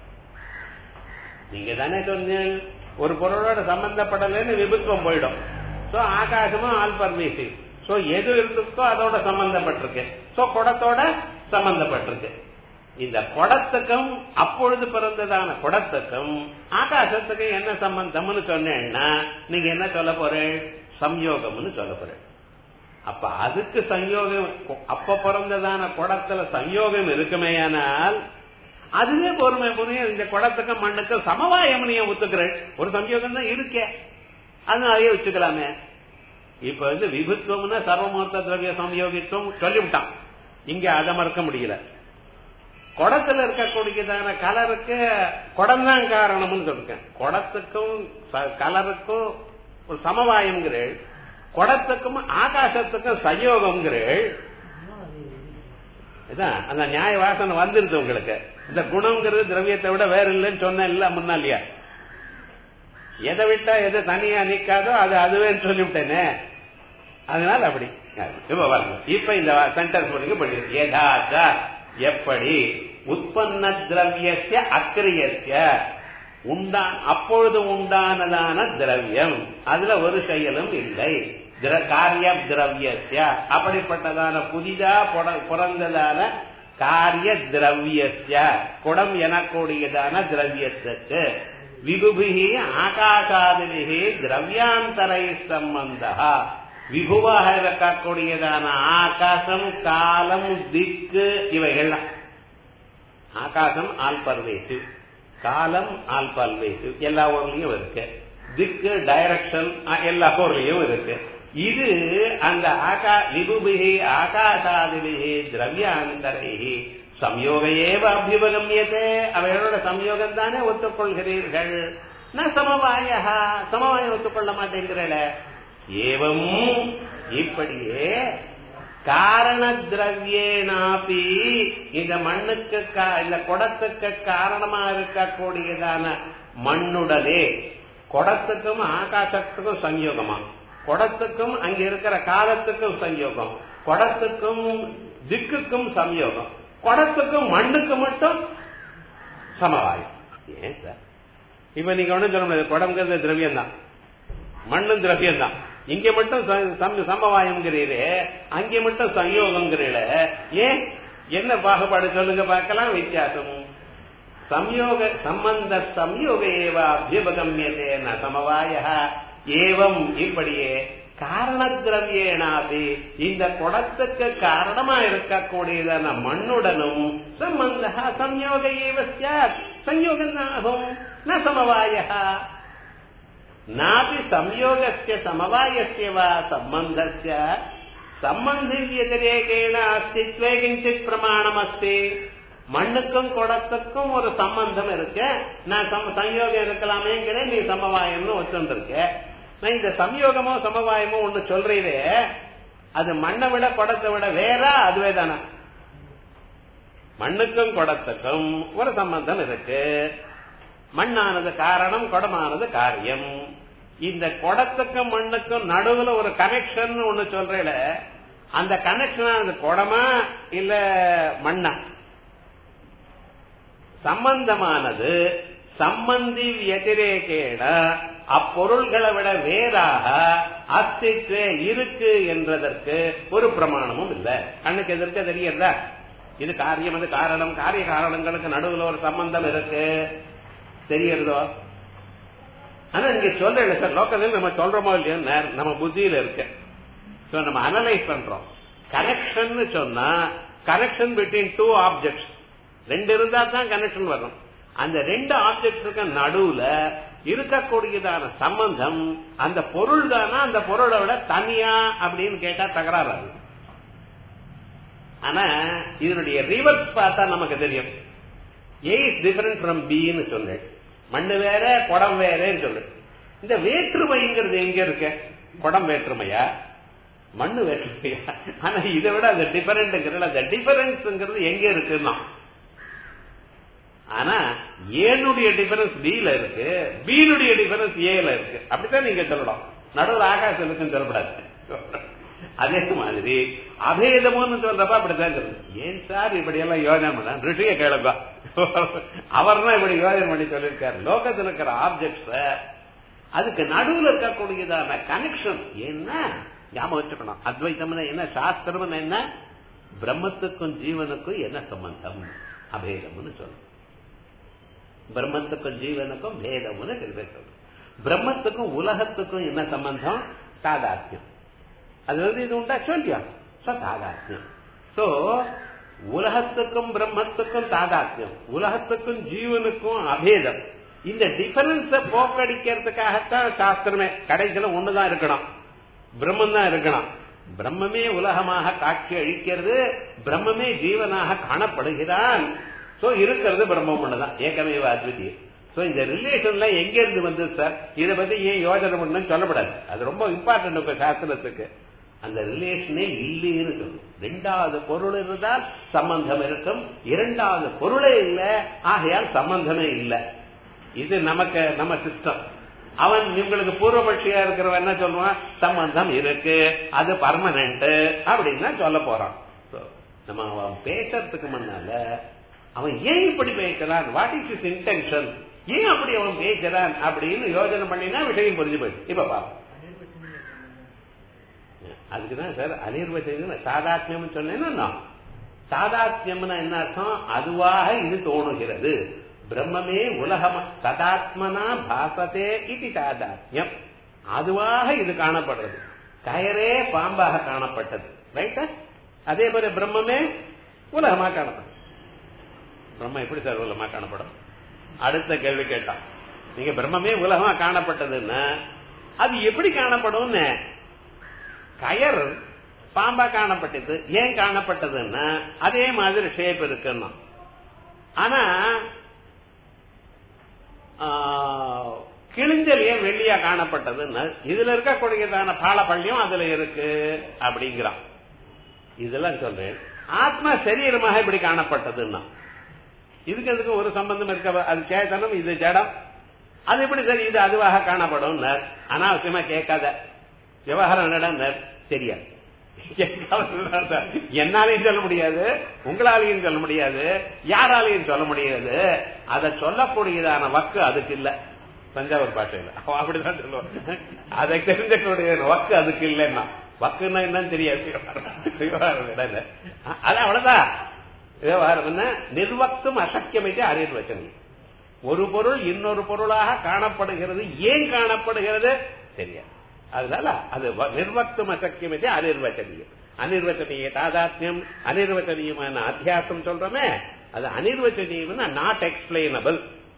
A: நீங்க தானே சொன்னீங்க ஒரு பொருளோட சம்பந்தப்படலைன்னு விபத்துவம் போயிடும் சோ ஆகாசமும் ஆல் பர்மேசிவ் சோ எது இருந்துக்கோ அதோட சம்பந்தப்பட்டிருக்கு சோ குடத்தோட சம்பந்தப்பட்டிருக்கு இந்த குடத்துக்கும் அப்பொழுது பிறந்ததான குடத்துக்கும் ஆகாசத்துக்கும் என்ன சம்பந்தம்னு சொன்னேன்னா நீங்க என்ன சொல்ல போறேன் சம்யோகம்னு சொல்ல போறேன் அப்ப அதுக்கு சம்யோகம் அப்ப பிறந்ததான குடத்துல சம்யோகம் இருக்குமேயானால் அதுவே பொறுமை புரியும் இந்த குடத்துக்கும் மண்ணுக்கும் சமவாயம் நீ ஒத்துக்கிறேன் ஒரு சம்யோகம் தான் இருக்கே அதனாலேயே வச்சுக்கலாமே இப்ப வந்து விபுத்துவம்னா சர்வமூர்த்த திரவிய சம்யோகித்துவம் சொல்லிவிட்டான் இங்க அதை மறக்க முடியல குடத்துல இருக்கக்கூடியதான கலருக்கு குடம் தான் காரணம்னு சொல்லிருக்கேன் குடத்துக்கும் கலருக்கும் ஒரு சமவாயம்ங்கிறேள் குடத்துக்கும் ஆகாசத்துக்கும் சயோகம்ங்கிறேள் இதான் அந்த நியாய வாசனை வந்துருது உங்களுக்கு இந்த குணம்ங்கிறது திரவியத்தை விட வேற இல்லைன்னு சொன்ன இல்ல முன்னாலியா எதை விட்டா எது தனியா நிக்காதோ அது அதுவே சொல்லிவிட்டேனே அதனால அப்படி இப்ப பாருங்க இப்ப இந்த சென்டென்ஸ் படிக்க படிக்கிறது ஏதாச்சா எப்படி உற்பன்ன திரவியசிய அக்கிரியசிய உண்டான் அப்பொழுது உண்டானதான திரவியம் அதுல ஒரு செயலும் இல்லை காரிய திரவியசிய அப்படிப்பட்டதான புதிதா பிறந்ததான காரிய திரவியசிய குடம் எனக்கூடியதான திரவியத்துக்கு விபுபிகி ஆகாசாதிபிகி திரவியாந்தரை சம்பந்தா விபுவாக இருக்கக்கூடியதான ஆகாசம் காலம் திக்கு இவைகள்லாம் ஆகாசம் ஆல்பர்வேசிவ் காலம் ஆல்பர்வேசிவ் எல்லா ஊர்லயும் இருக்கு திக்கு டைரக்ஷன் எல்லா ஊர்லயும் இருக்கு இது அந்த ஆகா விபுபிகி ஆகாசாதிபிகி திரவியாந்தரைகி சம்யோக ஏவ அபியுபகமியதே அவைகளோட சம்யோகம் தானே ஒத்துக்கொள்கிறீர்கள் நான் சமவாய சமவாயம் ஒத்துக்கொள்ள மாட்டேங்கிறல ஏவம் இப்படியே காரண திரவியேனாபி இந்த மண்ணுக்கு இந்த குடத்துக்கு காரணமா இருக்கக்கூடியதான மண்ணுடனே குடத்துக்கும் ஆகாசத்துக்கும் சங்கயோகமா குடத்துக்கும் அங்க இருக்கிற காலத்துக்கும் சங்கயோகம் குடத்துக்கும் திக்குக்கும் சம்யோகம் குடத்துக்கும் மண்ணுக்கு மட்டும் சமவாயம் ஏன் சார் இப்ப நீங்க ஒண்ணும் சொல்ல முடியாது குடம்ங்கிறது திரவியம் தான் மண்ணும் திரவியம் தான் இங்க மட்டும் சமவாயம்ங்கிறீரே அங்கே மட்டும் சம்யோகங்கிறீல ஏன் என்ன பாகுபாடு சொல்லுங்க பார்க்கலாம் வித்தியாசம் சம்யோக சம்பந்த சம்யோக ஏவ அபியபகமியதே ந சமவாய ஏவம் இப்படியே காரண திரவியேனாபி இந்த குடத்துக்கு காரணமா இருக்கக்கூடியதான மண்ணுடனும் சம்பந்த சம்யோக ஏவ சாத் சம்யோகம் ஆகும் ந சமவாய நாபி சம்யோகஸ்ய சமவாயஸ்ய வா சம்பந்தஸ்ய சம்பந்தி व्यतिरेकेण அஸ்தித்வே கிஞ்சித் பிரமாணம் அஸ்தி மண்ணுக்கும் குடத்துக்கும் ஒரு சம்பந்தம் இருக்கு நான் சம்யோகம் இருக்கலாமேங்கிறேன் நீ சமவாயம்னு வச்சுருக்க நான் இந்த சம்யோகமோ சமவாயமோ ஒண்ணு சொல்றீரே அது மண்ணை விட குடத்தை விட வேற அதுவே தானே மண்ணுக்கும் குடத்துக்கும் ஒரு சம்பந்தம் இருக்கு மண்ணானது காரணம் குடமானது காரியம் இந்த குடத்துக்கும் மண்ணுக்கும் நடுவுல ஒரு கனெக்ஷன் ஒண்ணு சொல்றேல அந்த கனெக்ஷன் ஆனது குடமா இல்ல மண்ணா சம்பந்தமானது சம்பந்தி வத்திரேகேட அப்பொருள்களை விட வேறாக அஸ்தித்வ இருக்கு என்றதற்கு ஒரு பிரமாணமும் இல்ல கண்ணுக்கு எதிர்க்க தெரியறதா இது காரியம் அது காரணம் காரிய காரணங்களுக்கு நடுவுல ஒரு சம்பந்தம் இருக்கு தெரியறதோ ஆனா இங்க சொல்றேன் சார் லோக்கல் நம்ம சொல்றோமோ இல்லையோ நம்ம புத்தியில இருக்கு நம்ம அனலைஸ் பண்றோம் கனெக்ஷன் சொன்னா கனெக்ஷன் பிட்வீன் டூ ஆப்ஜெக்ட்ஸ் ரெண்டு இருந்தா தான் கனெக்ஷன் வரும் அந்த ரெண்டு ஆப்ஜெக்ட்ஸுக்கு நடுவுல இருக்கக்கூடியதான சம்பந்தம் அந்த பொருள் தானா அந்த பொருளை விட தனியா அப்படின்னு கேட்டா தகராறு ஆனா இதனுடைய ரிவர்ஸ் பார்த்தா நமக்கு தெரியும் ஏ இஸ் டிஃபரெண்ட் ஃப்ரம் பின்னு சொன்னேன் மண்ணு வேற குடம் வேறன்னு சொல்லு இந்த வேற்றுமைங்கிறது எங்க இருக்க குடம் வேற்றுமையா மண்ணு வேற்றுமையா ஆனா இதை விட அந்த டிஃபரெண்ட்ங்கிறது அந்த டிஃபரன்ஸ்ங்கிறது எங்க இருக்குன்னா ஆனா ஏனுடைய டிஃபரன்ஸ் பில இருக்கு பீனுடைய டிஃபரன்ஸ் ஏல இருக்கு அப்படித்தான் நீங்க சொல்லணும் நடுவில் ஆகாசம் இருக்குன்னு சொல்லப்படாது அதே மாதிரி அபேதமும் சொல்றப்ப அப்படித்தான் சொல்லணும் ஏன் சார் இப்படி எல்லாம் யோஜனை பண்ண ரிஷிய கேளுப்பா அவர் தான் இப்படி யோஜனை பண்ணி சொல்லியிருக்காரு லோகத்தில் இருக்கிற ஆப்ஜெக்ட்ஸ் அதுக்கு நடுவில் இருக்கக்கூடியதான கனெக்ஷன் என்ன ஞாபகம் வச்சுக்கணும் அத்வைத்தம் என்ன சாஸ்திரம் என்ன பிரம்மத்துக்கும் ஜீவனுக்கும் என்ன சம்பந்தம் அபேதம்னு சொல்றோம் பிரம்மத்துக்கும் ஜீவனுக்கும் பேதம்னு சில சொல்றோம் பிரம்மத்துக்கும் உலகத்துக்கும் என்ன சம்பந்தம் தாதாத்யம் அது வந்து இது உண்டா சொல்லியா தாதாத்யம் சோ உலகத்துக்கும் பிரம்மத்துக்கும் தாதாத்யம் உலகத்துக்கும் ஜீவனுக்கும் அபேதம் இந்த டிஃபரன்ஸ போக்கடிக்கிறதுக்காகத்தான் சாஸ்திரமே கடைசியில ஒண்ணுதான் இருக்கணும் பிரம்மன் தான் இருக்கணும் பிரம்மமே உலகமாக காட்சி அளிக்கிறது பிரம்மமே ஜீவனாக காணப்படுகிறான் சோ இருக்கிறது பிரம்மம் ஒண்ணுதான் ஏகமேவ அத்விதீயம் சோ இந்த ரிலேஷன்ல எங்க இருந்து வந்து சார் இதை பத்தி ஏன் யோஜனை பண்ணு சொல்லப்படாது அது ரொம்ப இம்பார்ட்டன்ட் இப்ப சாஸ்திரத்துக்கு அந்த ரிலேஷனே இல்லைன்னு சொல்லணும் ரெண்டாவது பொருள் இருந்தால் சம்பந்தம் இருக்கும் இரண்டாவது பொருளே இல்லை ஆகையால் சம்பந்தமே இல்லை இது நமக்கு நம்ம சிஸ்டம் அவன் இவங்களுக்கு பூர்வபட்சியா இருக்கிறவன் என்ன சொல்லுவான் சம்பந்தம் இருக்கு அது பர்மனன்ட் அப்படின்னு சொல்ல போறான் நம்ம அவன் பேசுறதுக்கு முன்னால அவன் ஏன் இப்படி பேசுறான் வாட் இஸ் இஸ் இன்டென்ஷன் ஏன் அப்படி அவன் பேசுறான் அப்படின்னு யோஜனை பண்ணினா விஷயம் புரிஞ்சு போயிடும் இப்ப பாப்போம் அதுக்குதான் சார் அனிர்வச்சன சாதாத்மியம் சொன்னேன்னா சாதாத்மியம்னா என்ன அர்த்தம் அதுவாக இது தோணுகிறது பிரம்மமே உலகம் சதாத்மனா பாசத்தே இது சாதாத்மியம் அதுவாக இது காணப்படுறது கயரே பாம்பாக காணப்பட்டது ரைட்டா அதே மாதிரி பிரம்மமே உலகமா காணப்படும் பிரம்ம எப்படி சார் உலகமா காணப்படும் அடுத்த கேள்வி கேட்டான் நீங்க பிரம்மமே உலகமா காணப்பட்டதுன்னா அது எப்படி காணப்படும்னு கயர் பாம்பா காணப்பட்டது ஏன் காணப்பட்டதுன்னா அதே மாதிரி ஷேப் இருக்குன்னா ஆனா கிழிஞ்சல் ஏன் வெள்ளியா காணப்பட்டதுன்னு இதுல இருக்கக்கூடியதான பாலப்பள்ளியும் அதுல இருக்கு அப்படிங்கிறான் இதெல்லாம் சொல்றேன் ஆத்மா சரீரமாக இப்படி காணப்பட்டதுன்னா இதுக்கு அதுக்கு ஒரு சம்பந்தம் இருக்க அது சேத்தனம் இது ஜடம் அது எப்படி சரி இது அதுவாக காணப்படும் அனாவசியமா கேட்காத விவகாரம் நடம் தெரியாது என்னாலையும் சொல்ல முடியாது உங்களாலையும் சொல்ல முடியாது யாராலையும் சொல்ல முடியாது அதை சொல்லக்கூடியதான வக்கு அதுக்கு இல்ல தஞ்சாவூர் பாஷையில அப்படிதான் சொல்லுவாங்க அதை தெரிஞ்சக்கூடிய வக்கு அதுக்கு இல்லைன்னா வக்குன்னா என்னன்னு தெரியாது விவகாரம் அது அவ்வளவுதான் விவகாரம் என்ன நிர்வக்தும் அசக்கியமைத்து அறிவு வச்சனீங்க ஒரு பொருள் இன்னொரு பொருளாக காணப்படுகிறது ஏன் காணப்படுகிறது தெரியாது அதனால அது நிர்வக்தும் அசக்கியமே அனிர்வச்சனீயம் அனிர்வச்சனீய தாதாத்மியம் அனிர்வச்சனீயமான அத்தியாசம் சொல்றோமே அது அனிர்வச்சனீயம் நாட் எக்ஸ்பிளைனபிள்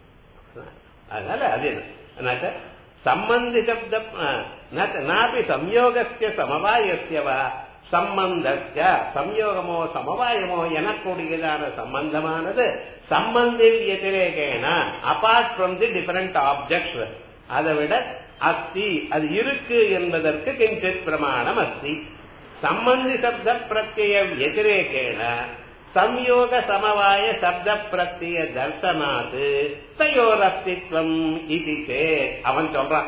A: அதனால அது என்ன சம்பந்தி சப்த நாபி சம்யோகஸ்ய சமவாயஸ்யவா சம்பந்தஸ்ய சம்யோகமோ சமவாயமோ எனக்கூடியதான சம்பந்தமானது சம்பந்தி வத்திரேகேன apart from the different objects அதை விட அஸ்தி அது இருக்கு என்பதற்கு கிஞ்சித் பிரமாணம் அஸ்தி சம்பந்தி சப்த பிரத்ய வத்திரேகேன சம்யோக சமவாய சப்த பிரத்திய தர்சனாது தயோர் அஸ்தித்வம் இது அவன் சொல்றான்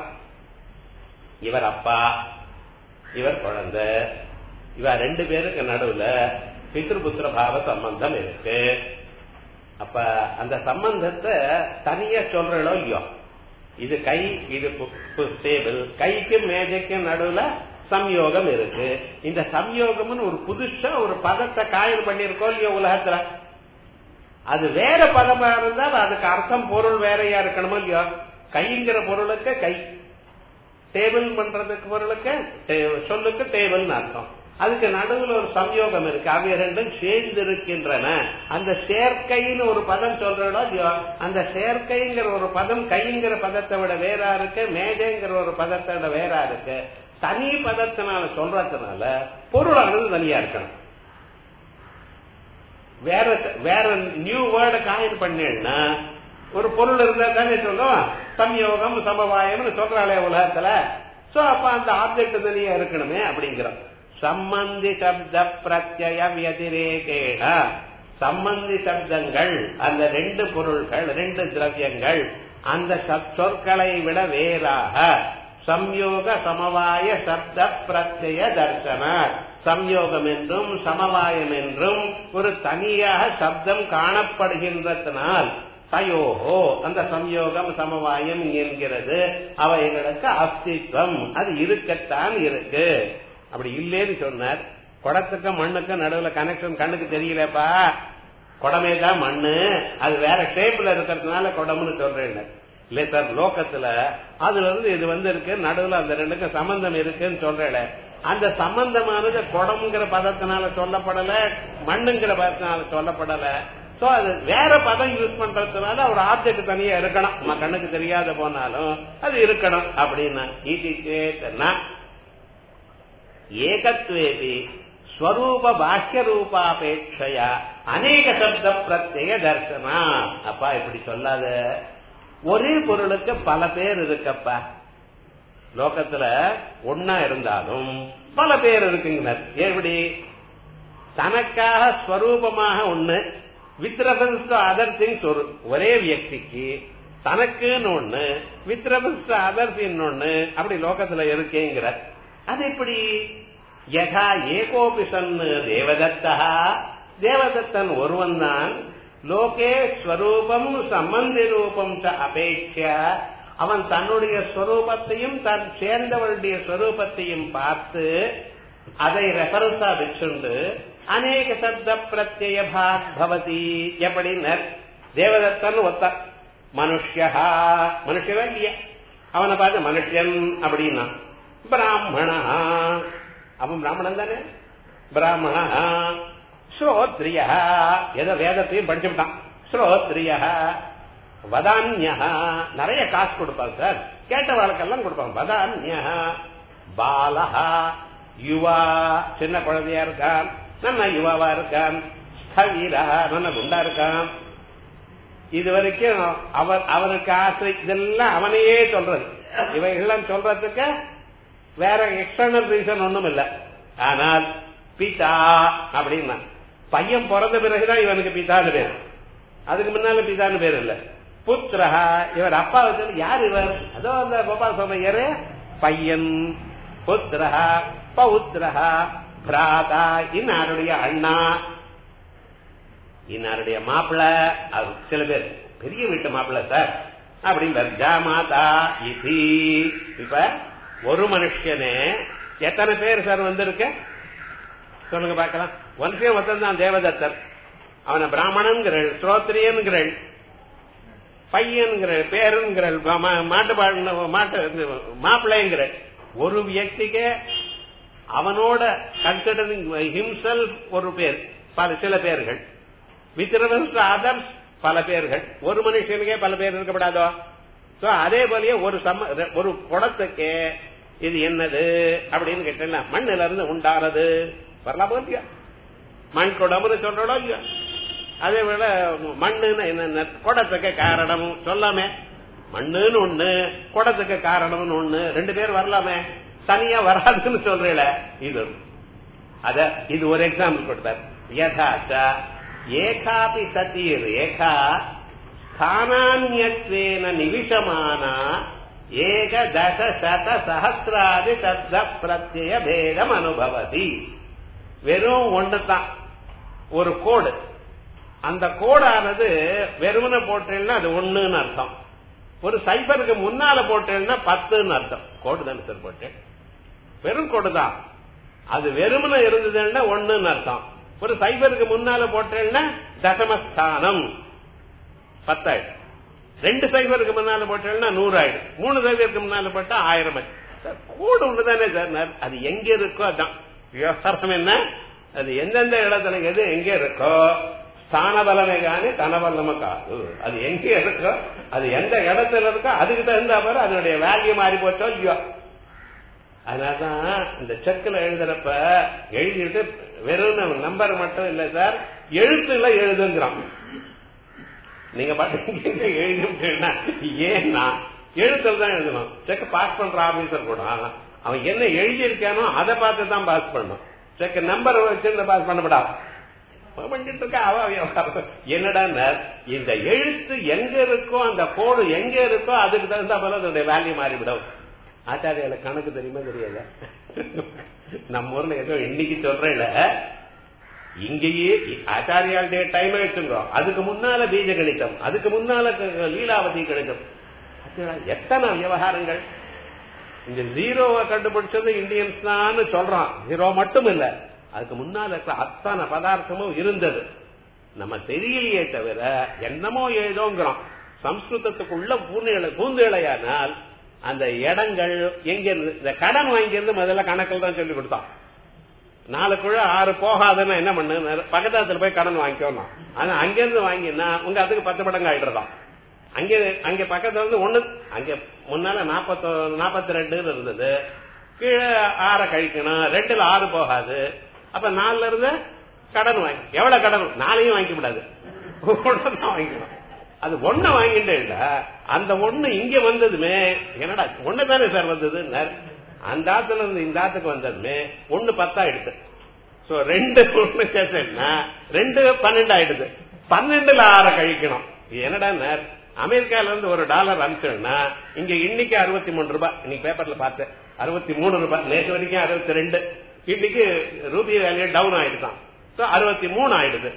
A: இவர் அப்பா இவர் குழந்தை இவ ரெண்டு பேருக்கு நடுவுல பித்ருபுத்திர பாவ சம்பந்தம் இருக்கு அப்ப அந்த சம்பந்தத்தை தனியா சொல்றோ இல்லையோ இது கை இது டேபிள் கைக்கும் மேஜைக்கும் நடுவுல சம்யோகம் இருக்கு இந்த சம்யோகம்னு ஒரு புதுசா ஒரு பதத்தை காயம் பண்ணிருக்கோம் இல்லையோ உலகத்துல அது வேற பதமா இருந்தால் அதுக்கு அர்த்தம் பொருள் வேறையா இருக்கணுமோ இல்லையோ கைங்கிற பொருளுக்கு கை டேபிள் பண்றதுக்கு பொருளுக்கு சொல்லுக்கு டேபிள்னு அர்த்தம் அதுக்கு நடுவில் ஒரு சம்யோகம் இருக்கு அவை ரெண்டும் சேர்ந்து இருக்கின்றன அந்த சேர்க்கைன்னு ஒரு பதம் சொல்றோம் இல்லையோ அந்த சேர்க்கைங்கிற ஒரு பதம் கைங்கிற பதத்தை விட வேறா இருக்கு மேஜைங்கிற ஒரு பதத்தை விட வேறா இருக்கு தனி பதத்தினால சொல்றதுனால பொருளானது தனியா இருக்கணும் வேற வேற நியூ வேர்டு காயின் பண்ணேன்னா ஒரு பொருள் இருந்தா தானே சொல்லும் சம்யோகம் சமவாயம்னு சொல்றாளே உலகத்துல சோ அப்ப அந்த ஆப்ஜெக்ட் தனியா இருக்கணுமே அப்படிங்கிறோம் சம்பந்தி சப்த பிரத்ய வதிரேகேட சம்பந்தி சப்தங்கள் அந்த ரெண்டு பொருள்கள் ரெண்டு திரவியங்கள் அந்த சொற்களை விட வேறாக சம்யோக சமவாய சப்த பிரத்ய தர்சன சம்யோகம் என்றும் சமவாயம் என்றும் ஒரு தனியாக சப்தம் காணப்படுகின்றதனால் தயோகோ அந்த சம்யோகம் சமவாயம் என்கிறது அவைகளுக்கு அஸ்தித்வம் அது இருக்கத்தான் இருக்கு அப்படி இல்லேன்னு சொன்னார் குடத்துக்கும் மண்ணுக்கும் நடுவுல கனெக்ஷன் கண்ணுக்கு தெரியலப்பா குடமே தான் மண்ணு அது வேற ஷேப்ல இருக்கிறதுனால குடம்னு சொல்றேன் இல்ல சார் லோக்கத்துல அதுல இருந்து இது வந்து இருக்கு நடுவுல அந்த ரெண்டுக்கும் சம்பந்தம் இருக்குன்னு சொல்றேன் அந்த சம்பந்தமானது குடம்ங்கிற பதத்தினால சொல்லப்படல மண்ணுங்கிற பதத்தினால சொல்லப்படல சோ அது வேற பதம் யூஸ் பண்றதுனால ஒரு ஆப்ஜெக்ட் தனியா இருக்கணும் நம்ம கண்ணுக்கு தெரியாத போனாலும் அது இருக்கணும் அப்படின்னா இது சேத்தனா ஏகத்வேபி ஸ்வரூப பாஹ்ய ரூபாபேட்சையா அநேக சப்த பிரத்யேக தர்சனா அப்பா இப்படி சொல்லாத ஒரே பொருளுக்கு பல பேர் இருக்கப்பா லோகத்துல ஒன்னா இருந்தாலும் பல பேர் இருக்குங்க எப்படி தனக்காக ஸ்வரூபமாக ஒண்ணு with reference to other things ஒரு ஒரே வியக்திக்கு தனக்குன்னு ஒண்ணு வித் ரெஃபரன்ஸ் டு அதர் ஒண்ணு அப்படி லோகத்துல இருக்கேங்கிற அது எப்படி யதா ஏகோபி சன்னு தேவதத்தா தேவதத்தன் ஒருவன் தான் லோகே ஸ்வரூபம் சம்பந்தி ரூபம் அபேட்ச அவன் தன்னுடைய ஸ்வரூபத்தையும் தன் சேர்ந்தவருடைய ஸ்வரூபத்தையும் பார்த்து அதை ரெஃபரன்ஸா வச்சுண்டு அநேக சப்த பிரத்யய பாக் பவதி எப்படின்னு தேவதத்தன் ஒத்த மனுஷா மனுஷவா இல்லையா அவனை பார்த்து மனுஷன் அப்படின்னா பிராமணா அவன் பிராமணன் தானே பிராமணா ஸ்ரோத்ரிய ஏதோ வேதத்தையும் படிச்சுட்டான் ஸ்ரோத்ரிய வதான்யா நிறைய காசு கொடுப்பாங்க சார் கேட்ட வாழ்க்கெல்லாம் கொடுப்பாங்க வதான்யா பாலஹா யுவா சின்ன குழந்தையா இருக்கான் நல்ல யுவாவா இருக்கான் ஸ்தவீரா நல்ல குண்டா இருக்கான் இது வரைக்கும் அவர் அவனுக்கு ஆசை இதெல்லாம் அவனையே சொல்றது இவைகள்லாம் சொல்றதுக்கு வேற எக்ஸ்டர்னல் ரீசன் ஒண்ணும் இல்ல ஆனால் பிதா அப்படின்னா பையன் பிறந்த பிறகுதான் இவனுக்கு பிதான்னு பேர் அதுக்கு முன்னால பிதான்னு பேர் இல்ல புத்திரஹா இவர் அப்பா வச்சு யார் இவர் அதோ அந்த கோபால் சோமையர் பையன் புத்திரஹா பௌத்திரஹா பிராதா இன்னாருடைய அண்ணா இன்னாருடைய மாப்பிள்ள அது சில பேர் பெரிய வீட்டு மாப்பிள்ள சார் அப்படின்னு ஜா மாதா இதி இப்ப ஒரு மனுஷனே எத்தனை பேர் சார் வந்திருக்க சொல்லுங்க பாக்கலாம் ஒன்றையும் ஒருத்தன் தான் தேவதத்தர் அவனை பிராமணன்கிறள் ஸ்ரோத்ரியன்கிறள் பையன்கிறள் பேருங்கிறள் மாட்டு மாட்டு மாப்பிள்ளைங்கிற ஒரு வியக்திக்கு அவனோட கன்சிடரிங் ஹிம்செல் ஒரு பேர் பல சில பேர்கள் வித் அதர்ஸ் பல பேர்கள் ஒரு மனுஷனுக்கே பல பேர் இருக்கப்படாதோ சோ அதே போலயே ஒரு சம ஒரு குடத்துக்கு இது என்னது அப்படின்னு கேட்டா மண்ணில இருந்து உண்டானது வரலாம் இல்லையா மண் குடம்னு சொல்றோம் இல்லையா அதே போல மண்ணுன்னு என்ன குடத்துக்கு காரணம் சொல்லாமே மண்ணுன்னு ஒண்ணு குடத்துக்கு காரணம்னு ஒண்ணு ரெண்டு பேர் வரலாமே தனியா வராதுன்னு சொல்றேல இது அத இது ஒரு எக்ஸாம்பிள் கொடுத்தார் யதாச்ச ஏகாபி சதி ரேகா ஸ்தானான்யத்வேன நிவிஷமானா ஏக தச சத சஹசிராதி சப்த பிரத்யய பேதம் அனுபவதி வெறும் ஒண்ணுதான் ஒரு கோடு அந்த கோடானது வெறுமனை போட்டேன்னா அது ஒண்ணுன்னு அர்த்தம் ஒரு சைபருக்கு முன்னால போட்டேன்னா பத்துன்னு அர்த்தம் கோடு தானே சார் போட்டேன் வெறும் கோடு தான் அது வெறுமனை இருந்ததுன்னா ஒண்ணுன்னு அர்த்தம் ஒரு சைபருக்கு முன்னால போட்டேன்னா தசமஸ்தானம் பத்தாயிடும் ரெண்டு சைபருக்கு முன்னால போட்டேன்னா நூறு ஆயிடும் மூணு சைபருக்கு முன்னால போட்டா ஆயிரம் கோடு ஒண்ணுதானே சார் அது எங்க இருக்கோ அதான் விவகாரம் என்ன அது எந்தெந்த இடத்துல எது எங்க இருக்கோ ஸ்தான பலமே காணி தனபலம காது அது எங்க இருக்கோ அது எந்த இடத்துல இருக்கோ அதுக்கு தகுந்த பிறகு அதனுடைய வேல்யூ மாறி போச்சோ இல்லையோ அதனாலதான் இந்த செக்கில் எழுதுறப்ப எழுதிட்டு வெறும் நம்பர் மட்டும் இல்ல சார் எழுத்துல எழுதுங்கிறான் நீங்க பாட்டு எழுதிட்டா ஏன்னா எழுத்துல தான் எழுதணும் செக் பாஸ் பண்ற ஆபீசர் கூட அவன் என்ன எழுதியிருக்கானோ அதை பார்த்து தான் பாஸ் பண்ணும் செக் நம்பர் வச்சு பாஸ் பண்ணப்படாது பண்ணிட்டு இருக்க அவ விவகாரம் என்னடா இந்த எழுத்து எங்க இருக்கோ அந்த கோடு எங்க இருக்கோ அதுக்கு தகுந்த போல அதனுடைய வேல்யூ மாறிவிடும் ஆச்சாரியால கணக்கு தெரியுமா தெரியல நம்ம ஊர்ல ஏதோ இன்னைக்கு சொல்றேன் இங்கேயே ஆச்சாரியாளுடைய டைம் எடுத்துங்க அதுக்கு முன்னால பீஜ கணிதம் அதுக்கு முன்னால லீலாவதி கணிதம் எத்தனை விவகாரங்கள் இந்த ஜீரோவை கண்டுபிடிச்சது இந்தியன்ஸ் தான் சொல்றான் ஜீரோ மட்டும் இல்ல அதுக்கு முன்னால இருக்கிற அத்தனை பதார்த்தமும் இருந்தது நம்ம தெரியலையே தவிர என்னமோ ஏதோங்கிறோம் சம்ஸ்கிருதத்துக்குள்ள பூர்ணிகளை பூந்துகளையானால் அந்த இடங்கள் எங்க இருந்து இந்த கடன் வாங்கியிருந்து முதல்ல கணக்கில் தான் சொல்லி கொடுத்தான் நாலு குழு ஆறு போகாதுன்னா என்ன பண்ணு பக்கத்துல போய் கடன் வாங்கிக்கணும் ஆனா அங்கிருந்து வாங்கினா உங்க அதுக்கு பத்து மடங்கு ஆயிடுறதாம் அங்க அங்க பக்கத்துல இருந்து ஒண்ணு அங்க முன்னால நாப்பத்தி நாப்பத்தி ரெண்டு இருந்தது கீழே ஆற கழிக்கணும் ரெண்டுல ஆறு போகாது அப்ப நாலுல இருந்து கடன் வாங்கி எவ்வளவு கடன் நாளையும் வாங்கிக்க கூடாது ஒண்ணுதான் வாங்கிக்கணும் அது ஒண்ணு வாங்கிட்டே இல்ல அந்த ஒண்ணு இங்க வந்ததுமே என்னடா ஒண்ணு தானே சார் வந்தது அந்த ஆத்துல இருந்து இந்த ஆத்துக்கு வந்ததுமே ஒண்ணு பத்தா எடுத்து சோ ரெண்டு ஒண்ணு சேர்த்தா ரெண்டு பன்னெண்டு ஆயிடுது பன்னெண்டுல ஆற கழிக்கணும் என்னடா அமெரிக்கால இருந்து ஒரு டாலர் அனுப்பிச்சோம்னா இங்க இன்னைக்கு அறுபத்தி மூணு ரூபாய் இன்னைக்கு பேப்பர்ல பார்த்தேன் அறுபத்தி மூணு ரூபாய் நேற்று வரைக்கும் அறுபத்தி ரெண்டு இன்னைக்கு ரூபி வேல்யூ டவுன் ஆயிடுதான் சோ அறுபத்தி மூணு ஆயிடுது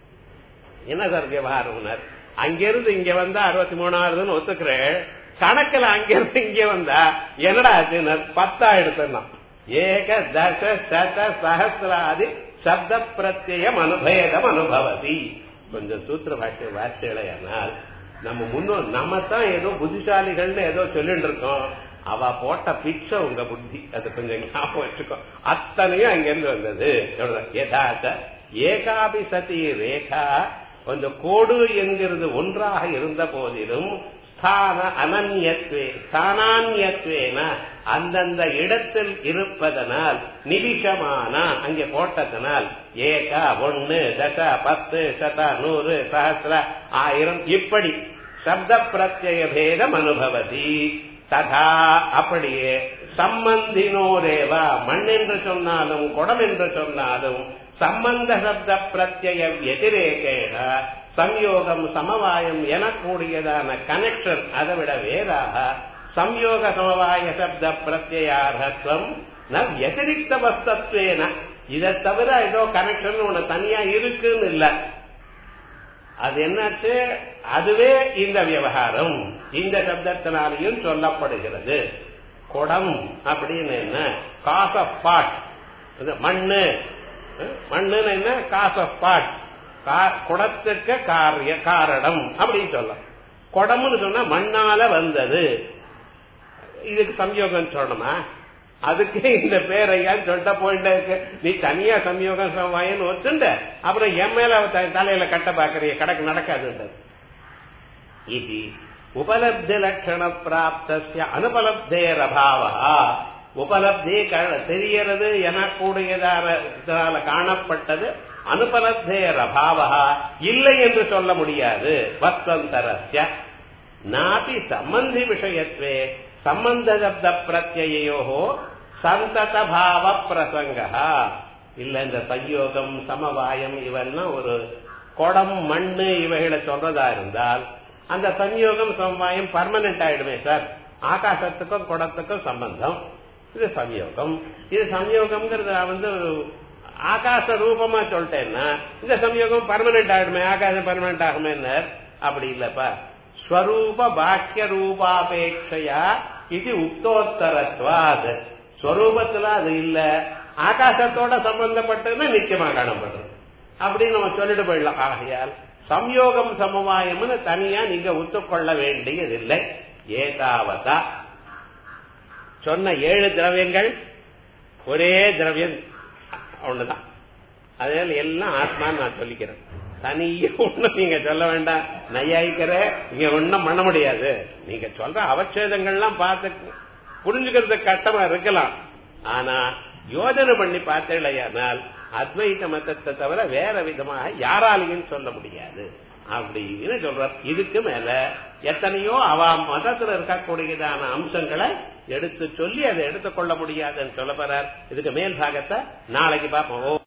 A: என்ன சார் விவகாரம் அங்கிருந்து இங்க வந்தா அறுபத்தி மூணாயிரதுன்னு ஒத்துக்கிறேன் கணக்குல அங்கிருந்து இங்க வந்தா என்னடா ஆச்சு பத்தா எடுத்துனா ஏக தச சத சகசிராதி சப்த பிரத்யம் அனுபேதம் அனுபவதி கொஞ்சம் சூத்திர பாஷ்ய வார்த்தைகளையானால் நம்ம முன்னோர் நம்ம தான் ஏதோ புத்திசாலிகள்னு ஏதோ சொல்லிட்டு இருக்கோம் அவ போட்ட பிச்சை உங்க புத்தி அது கொஞ்சம் ஞாபகம் வச்சுக்கோ அத்தனையும் அங்கிருந்து வந்தது யதாச்ச ஏகாபி சதி ரேகா கொஞ்சம் கோடு என்கிறது ஒன்றாக இருந்த போதிலும் ஸ்தான அனன்யத்வே ஸ்தானான்யத்வேன அந்தந்த இடத்தில் இருப்பதனால் நிபிஷமான அங்கே போட்டதனால் ஏகா ஒன்னு தச பத்து சத நூறு சஹசிர ஆயிரம் இப்படி சப்த பிரத்யய பேதம் அனுபவதி ததா அப்படியே சம்பந்தினோரேவா மண் என்று சொன்னாலும் குடம் என்று சொன்னாலும் சம்பந்த சப்த பிரத்ய எதிரேகேக சம்யோகம் சமவாயம் எனக்கூடியதான கனெக்ஷன் அதை விட வேறாக சம்யோக சமவாய சப்த பிரத்யார்த்தம் ந வத்திரிக்த வஸ்தத்வேன இதை தவிர ஏதோ கனெக்ஷன் ஒண்ணு தனியா இருக்குன்னு இல்ல அது என்னாச்சு அதுவே இந்த விவகாரம் இந்த சப்தத்தினாலையும் சொல்லப்படுகிறது குடம் அப்படின்னு என்ன காஸ் ஆஃப் பாட் மண்ணு மண்ணுன்னு என்ன காஸ் ஆஃப் பாட் குடத்துக்கு காரிய காரணம் அப்படின்னு சொல்லலாம் குடம்னு சொன்னா மண்ணால வந்தது இதுக்கு சம்யோகம் சொல்லணுமா அதுக்கு இந்த பேரையான்னு சொல்லிட்ட போயிட்டே இருக்கு நீ தனியா சம்யோகம் சமவாயன்னு வச்சுண்ட அப்புறம் என் மேல தலையில கட்ட பாக்குறிய கடக்கு நடக்காது இது உபலப்தி லட்சண பிராப்திய அனுபலப்தேர் அபாவா உபலப்தி தெரியறது எனக்கூடியதால காணப்பட்டது அனுபலப்தேர் அபாவா இல்லை என்று சொல்ல முடியாது வஸ்வந்தரஸ்ய நாபி சம்பந்தி விஷயத்வே சம்பந்த சப்த பிரத்யோ சந்தத பாவ பிரசங்க இல்ல இந்த சயோகம் சமவாயம் இவெல்லாம் ஒரு குடம் மண்ணு இவைகளை சொல்றதா இருந்தால் அந்த சம்யோகம் சமவாயம் பர்மனன்ட் ஆயிடுமே சார் ஆகாசத்துக்கும் குடத்துக்கும் சம்பந்தம் இது சம்யோகம் இது சம்யோகம்ங்கிறது வந்து ஆகாச ரூபமா சொல்லிட்டேன்னா இந்த சம்யோகம் பர்மனன்ட் ஆயிடுமே ஆகாசம் பர்மனன்ட் ஆகுமே அப்படி இல்லப்பா ஸ்வரூப பாக்கிய ரூபாபேட்சையா இது உக்தோத்தரத்வாது ஸ்வரூபத்துல அது இல்ல ஆகாசத்தோட சம்பந்தப்பட்டதுன்னா நிச்சயமா காணப்படுறது அப்படின்னு நம்ம சொல்லிட்டு போயிடலாம் ஆகையால் சம்யோகம் சமவாயம்னு தனியா நீங்க ஒத்துக்கொள்ள வேண்டியதில்லை ஏதாவதா சொன்ன ஏழு திரவியங்கள் ஒரே திரவியம் ஒண்ணுதான் அதனால எல்லாம் ஆத்மான்னு நான் சொல்லிக்கிறேன் தனியா ஒண்ணும் நீங்க சொல்ல வேண்டாம் நையாய்க்கிற இங்க ஒண்ணும் பண்ண முடியாது நீங்க சொல்ற அவச்சேதங்கள்லாம் பார்த்து புரிஞ்சுக்கிறது கட்டமா இருக்கலாம் ஆனா யோஜனை பண்ணி பார்த்தேனால் அத்வைத மதத்தை தவிர வேற விதமாக யாராலையும் சொல்ல முடியாது அப்படின்னு சொல்றார் இதுக்கு மேல எத்தனையோ அவ மதத்துல இருக்கக்கூடியதான அம்சங்களை எடுத்து சொல்லி அதை எடுத்துக்கொள்ள முடியாதுன்னு சொல்ல போறார் இதுக்கு மேல் பாகத்தை நாளைக்கு பார்ப்போம்